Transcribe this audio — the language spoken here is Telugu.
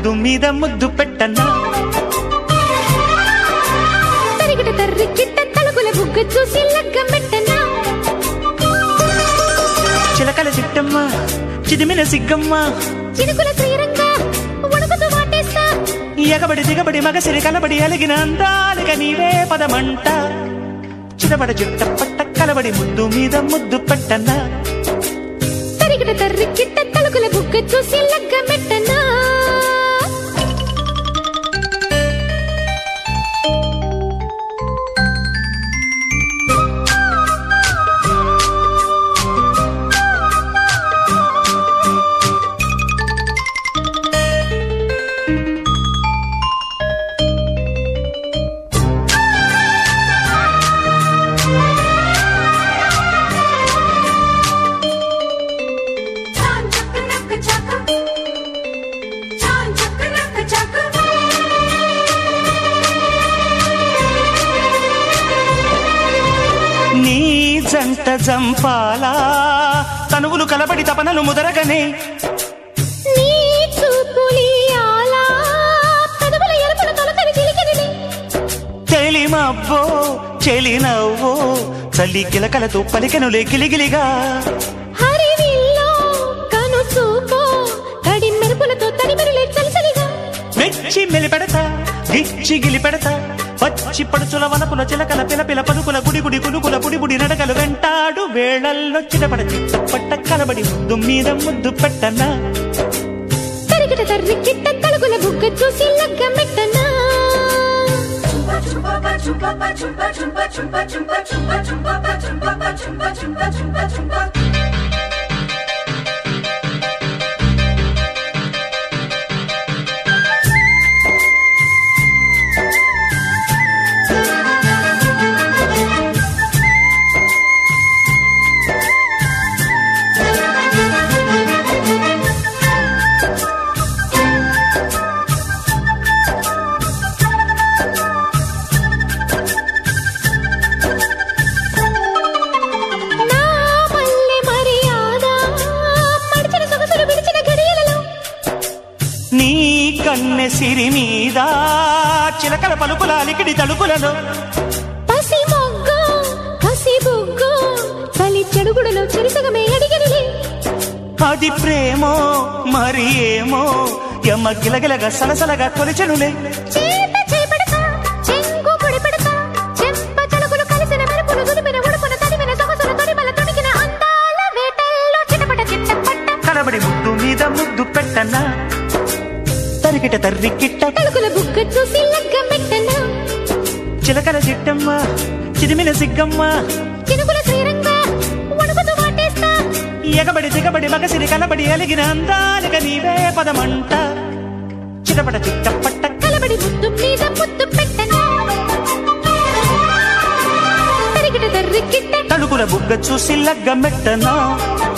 ముద్దు మీద ముద్దు పెట్టన్నా తరిగిట తర్రి కిట్ట తలుగుల బుగ్గ చూసి లగ్గం పెట్టనా చిలకల చిట్టమ్మ చిదిమిన సిగ్గమ్మ చినుకుల శ్రీరంగా ఉణుకుతూ వాటేస్తా ఎగబడి దిగబడి మగసిరి కలబడి అలిగిన అందాలిక నీవే పదమంట చిరబడ చుట్ట పట్ట కలబడి ముద్దు మీద ముద్దు పెట్టన్నా తరిగిట తర్రి కిట్ట తలుగుల బుగ్గ చూసి లగ్గం పెట్టనా నీ జంట జంపాలా తనువులు కలబడి తపనలు ముదరగనే నీ చూపులియాలా పెదవుల ఎరుపుల తొలకరి చిలికిరిని తెలిమబ్బో చెలి నవ్వో చల్లి కిలకలతో పలికెనులే గిలిగిలిగా హరివిల్లో కను చూపో కడి మెరుపులతో తడిమెరులే చలిచలిగా మెచ్చి మెలిపెడతా గిచ్చి గిలిపెడతా పచ్చి పడుచుల వలపుల చిలకల పిలపిల పలుకుల గుడి గుడి కులుకుల పుడి బుడి నడకలు వెంటాడు వేళల్లో చిటపడ చిట్టపట్ట కలబడి ముద్దు మీద ముద్దు పెట్టన్నా తరిగిట తర్రి కిట్ట తలుగుల బుగ్గ చూసి లగ్గం పెట్టనా నా మల్లె మర్యాద మడిచిన సొగసులు విడిచిన గడియలలో నీ కన్నె సిరి మీద చిలకల పలుకుల అలికిడి తలుపులలో పసి మొగ్గ కసి బుగ్గ చలి చెడుగుడలో చెరిసగమే అడిగనిలే అది ప్రేమో మరి ఏమో ఎమ్మ గిలగిలగా సలసలగా కొలిచెనులే చేత చేపడతా చెంగు పొడి పెడతా చెంప చెలుగులు కలిసిన మెరుపులు దులిపిన ఉడుపున తడిమిన సొగసుల తొడిమల తొడిగిన అందాల వేటల్లో చిటపట చిట్టపట్ట కలబడి ముద్దు మీద ముద్దు పెట్టన్నా తరికిట తర్రికిట్ట తలుకుల బుగ్గ చూసి లగ్గం పెట్టనా చిలకల చిట్టమ్మ చిదిమిన సిగ్గమ్మ చినుకుల శ్రీరంగా వణుకుతూ వాటేస్తా ఎగబడి దిగబడి మగసిరి కలబడి అలిగిన అందాలిక నీవే పదమంట చిటపట చిట్టపట్ట కలబడి ముద్దు మీద ముద్దు పెట్టనా తరిగిట తర్రి కిట్ట తలుకుల బుగ్గ చూసి లగ్గమెట్టనా